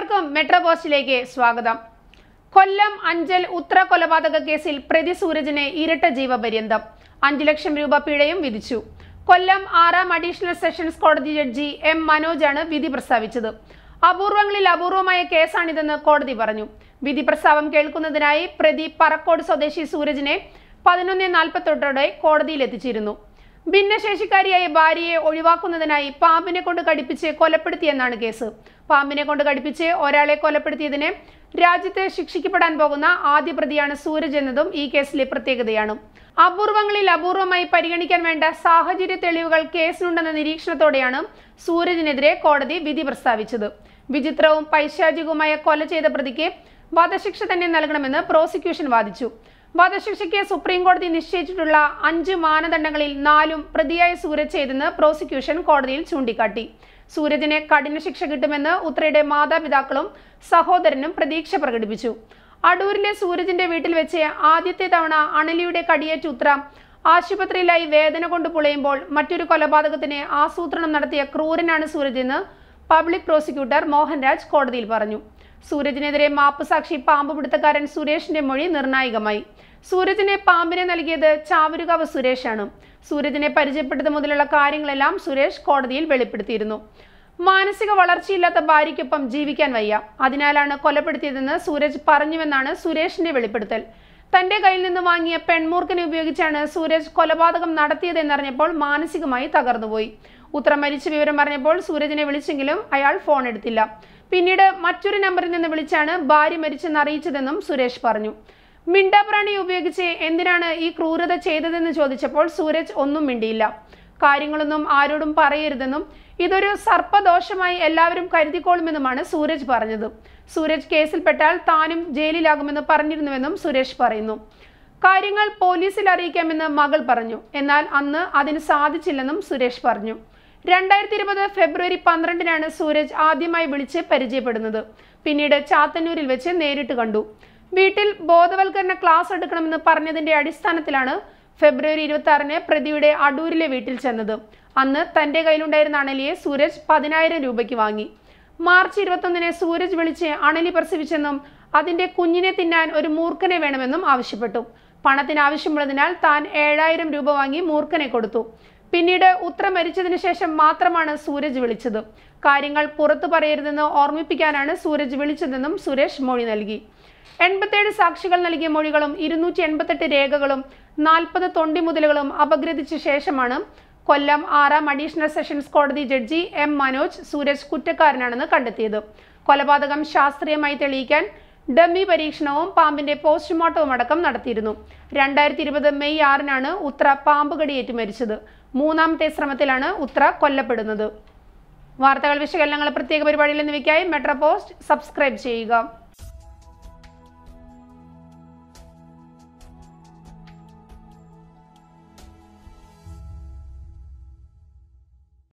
ഏവർക്കും മെട്രോ പോസ്റ്റിലേക്ക് സ്വാഗതം കൊല്ലം അഞ്ചൽ ഉത്ര കൊലപാതക കേസിൽ പ്രതി സൂരജിന് ഇരട്ട ജീവപര്യന്തം അഞ്ചു ലക്ഷം രൂപ പിഴയും വിധിച്ചു കൊല്ലം ആറാം അഡീഷണൽ സെഷൻസ് കോടതി ജഡ്ജി എം മനോജാണ് വിധി പ്രസ്താവിച്ചത് അപൂർവങ്ങളിൽ അപൂർവമായ കേസാണിതെന്ന് കോടതി പറഞ്ഞു വിധി പ്രസ്താവം കേൾക്കുന്നതിനായി പ്രതി പറക്കോട് സ്വദേശി സൂരജിനെ പതിനൊന്ന് നാൽപ്പത്തെട്ടോടെ കോടതിയിൽ എത്തിച്ചിരുന്നു ഭിന്നശേഷിക്കാരിയായ ഭാര്യയെ ഒഴിവാക്കുന്നതിനായി പാമ്പിനെ കൊണ്ട് കടിപ്പിച്ച് കൊലപ്പെടുത്തിയെന്നാണ് കേസ് പാമ്പിനെ കൊണ്ട് കടിപ്പിച്ച് ഒരാളെ കൊലപ്പെടുത്തിയതിന് രാജ്യത്ത് ശിക്ഷിക്കപ്പെടാൻ പോകുന്ന ആദ്യ പ്രതിയാണ് സൂരജ് എന്നതും ഈ കേസിലെ പ്രത്യേകതയാണ് അപൂർവങ്ങളിൽ അപൂർവമായി പരിഗണിക്കാൻ വേണ്ട സാഹചര്യ തെളിവുകൾ കേസിനുണ്ടെന്ന നിരീക്ഷണത്തോടെയാണ് സൂരജിനെതിരെ കോടതി വിധി പ്രസ്താവിച്ചത് വിചിത്രവും പൈശാചികവുമായ കൊല ചെയ്ത പ്രതിക്ക് വധശിക്ഷ തന്നെ നൽകണമെന്ന് പ്രോസിക്യൂഷൻ വാദിച്ചു വധശിക്ഷയ്ക്ക് സുപ്രീം കോടതി നിശ്ചയിച്ചിട്ടുള്ള അഞ്ച് മാനദണ്ഡങ്ങളിൽ നാലും പ്രതിയായ സൂരജ് ചെയ്തെന്ന് പ്രോസിക്യൂഷൻ കോടതിയിൽ ചൂണ്ടിക്കാട്ടി സൂരജിന് കഠിന ശിക്ഷ കിട്ടുമെന്ന് ഉത്രയുടെ മാതാപിതാക്കളും സഹോദരനും പ്രതീക്ഷ പ്രകടിപ്പിച്ചു അടൂരിലെ സൂരജിന്റെ വീട്ടിൽ വെച്ച് ആദ്യത്തെ തവണ അണലിയുടെ കടിയേറ്റ ഉത്ര ആശുപത്രിയിലായി വേദന കൊണ്ട് പുളയുമ്പോൾ മറ്റൊരു കൊലപാതകത്തിന് ആസൂത്രണം നടത്തിയ ക്രൂരനാണ് സൂരജ് എന്ന് പബ്ലിക് പ്രോസിക്യൂട്ടർ മോഹൻരാജ് കോടതിയിൽ പറഞ്ഞു സൂരജിനെതിരെ മാപ്പുസാക്ഷി പാമ്പ് പിടുത്തക്കാരൻ സുരേഷിന്റെ മൊഴി നിർണായകമായി സൂരജിനെ പാമ്പിനെ നൽകിയത് ചാവരുകാവ് സുരേഷാണ് സൂരജിനെ പരിചയപ്പെട്ടത് മുതലുള്ള കാര്യങ്ങളെല്ലാം സുരേഷ് കോടതിയിൽ വെളിപ്പെടുത്തിയിരുന്നു മാനസിക വളർച്ചയില്ലാത്ത ഭാര്യയ്ക്കൊപ്പം ജീവിക്കാൻ വയ്യ അതിനാലാണ് കൊലപ്പെടുത്തിയതെന്ന് സൂരജ് പറഞ്ഞുവെന്നാണ് സുരേഷിന്റെ വെളിപ്പെടുത്തൽ തന്റെ കയ്യിൽ നിന്ന് വാങ്ങിയ പെൺമൂർഖനെ ഉപയോഗിച്ചാണ് സൂരജ് കൊലപാതകം നടത്തിയതെന്നറിഞ്ഞപ്പോൾ മാനസികമായി തകർന്നുപോയി ഉത്തരം മരിച്ച വിവരം പറഞ്ഞപ്പോൾ സൂരജിനെ വിളിച്ചെങ്കിലും അയാൾ ഫോൺ എടുത്തില്ല പിന്നീട് മറ്റൊരു നമ്പറിൽ നിന്ന് വിളിച്ചാണ് ഭാര്യ മരിച്ചെന്ന് അറിയിച്ചതെന്നും സുരേഷ് പറഞ്ഞു മിണ്ടാപ്രാണി ഉപയോഗിച്ച് എന്തിനാണ് ഈ ക്രൂരത ചെയ്തതെന്ന് ചോദിച്ചപ്പോൾ സൂരജ് ഒന്നും മിണ്ടിയില്ല കാര്യങ്ങളൊന്നും ആരോടും പറയരുതെന്നും ഇതൊരു സർപ്പദോഷമായി എല്ലാവരും കരുതിക്കോളുമെന്നുമാണ് സൂരജ് പറഞ്ഞത് സൂരജ് കേസിൽപ്പെട്ടാൽ താനും ജയിലിലാകുമെന്ന് പറഞ്ഞിരുന്നുവെന്നും സുരേഷ് പറയുന്നു കാര്യങ്ങൾ പോലീസിൽ അറിയിക്കാമെന്ന് മകൾ പറഞ്ഞു എന്നാൽ അന്ന് അതിന് സാധിച്ചില്ലെന്നും സുരേഷ് പറഞ്ഞു രണ്ടായിരത്തി ഇരുപത് ഫെബ്രുവരി പന്ത്രണ്ടിനാണ് സൂരജ് ആദ്യമായി വിളിച്ച് പരിചയപ്പെടുന്നത് പിന്നീട് ചാത്തന്നൂരിൽ വെച്ച് നേരിട്ട് കണ്ടു വീട്ടിൽ ബോധവൽക്കരണ ക്ലാസ് എടുക്കണമെന്ന് പറഞ്ഞതിന്റെ അടിസ്ഥാനത്തിലാണ് ഫെബ്രുവരി ഇരുപത്തി ആറിന് പ്രതിയുടെ അടൂരിലെ വീട്ടിൽ ചെന്നത് അന്ന് തന്റെ കയ്യിലുണ്ടായിരുന്ന അണലിയെ സൂരജ് പതിനായിരം രൂപയ്ക്ക് വാങ്ങി മാർച്ച് ഇരുപത്തൊന്നിന് സൂരജ് വിളിച്ച് അണലി പ്രസവിച്ചെന്നും അതിന്റെ കുഞ്ഞിനെ തിന്നാൻ ഒരു മൂർഖനെ വേണമെന്നും ആവശ്യപ്പെട്ടു പണത്തിന് ആവശ്യമുള്ളതിനാൽ താൻ ഏഴായിരം രൂപ വാങ്ങി മൂർഖനെ കൊടുത്തു പിന്നീട് ഉത്ര മരിച്ചതിന് ശേഷം മാത്രമാണ് സൂരജ് വിളിച്ചത് കാര്യങ്ങൾ പുറത്തു പറയരുതെന്ന് ഓർമ്മിപ്പിക്കാനാണ് സൂരജ് വിളിച്ചതെന്നും സുരേഷ് മൊഴി നൽകി എൺപത്തേഴ് സാക്ഷികൾ നൽകിയ മൊഴികളും ഇരുന്നൂറ്റി എൺപത്തെട്ട് രേഖകളും നാൽപ്പത് തൊണ്ടിമുതലുകളും അപഗ്രഥിച്ച ശേഷമാണ് കൊല്ലം ആറാം അഡീഷണൽ സെഷൻസ് കോടതി ജഡ്ജി എം മനോജ് സൂരജ് കുറ്റക്കാരനാണെന്ന് കണ്ടെത്തിയത് കൊലപാതകം ശാസ്ത്രീയമായി തെളിയിക്കാൻ ഡമ്മി പരീക്ഷണവും പാമ്പിന്റെ പോസ്റ്റ്മോർട്ടവും അടക്കം നടത്തിയിരുന്നു രണ്ടായിരത്തി ഇരുപത് മെയ് ആറിനാണ് ഉത്ര പാമ്പ് കടിയേറ്റ് മരിച്ചത് മൂന്നാമത്തെ ശ്രമത്തിലാണ് ഉത്ര കൊല്ലപ്പെടുന്നത് വാർത്തകൾ വിശകലനങ്ങൾ പ്രത്യേക പരിപാടിയിൽ എന്നിവയ്ക്കായി മെട്രോ പോസ്റ്റ് സബ്സ്ക്രൈബ് ചെയ്യുക